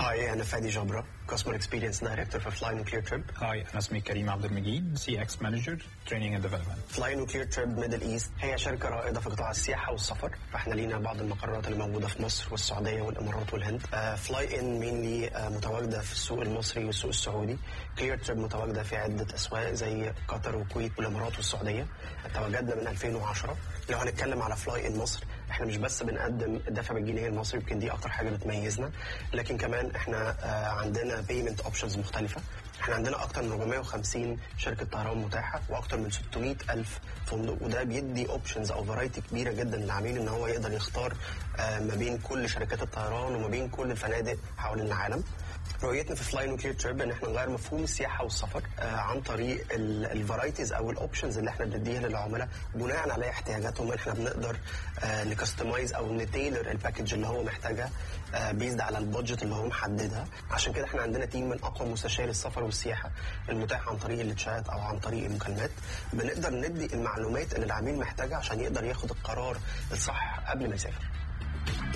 هاي انا فادي جبرة كاستمر اكسبيرينس دايركتور في فلاي نوكلير تريب هاي انا اسمي كريم عبد المجيد سي اكس مانجر تريننج اند ديفلوبمنت فلاي نوكلير تريب ميدل ايست هي شركه رائده في قطاع السياحه والسفر فاحنا لينا بعض المقرات اللي موجوده في مصر والسعوديه والامارات والهند فلاي ان مينلي متواجده في السوق المصري والسوق السعودي كلير تريب متواجده في عده اسواق زي قطر والكويت والامارات والسعوديه تواجدنا من 2010 لو هنتكلم على فلاي ان مصر احنا مش بس بنقدم الدفع بالجنيه المصري يمكن دي اكتر حاجه بتميزنا لكن كمان احنا آه عندنا بيمنت اوبشنز مختلفه احنا عندنا اكتر من 450 شركه طيران متاحه واكتر من 600 الف فندق وده بيدي اوبشنز او فرايتي كبيره جدا للعميل ان هو يقدر يختار آه ما بين كل شركات الطيران وما بين كل الفنادق حوالين العالم رؤيتنا في فلاي نوكلير تريب ان احنا نغير مفهوم السياحه والسفر آه عن طريق الفرايتيز او الاوبشنز اللي احنا بنديها للعملاء بناء على احتياجاتهم احنا بنقدر آه نكستمايز او نتيلر الباكج اللي هو محتاجها آه بيزد على البادجت اللي هو محددها عشان كده احنا عندنا تيم من اقوى مستشاري السفر والسياحه المتاح عن طريق الشات او عن طريق المكالمات بنقدر ندي المعلومات اللي العميل محتاجها عشان يقدر ياخد القرار الصح قبل ما يسافر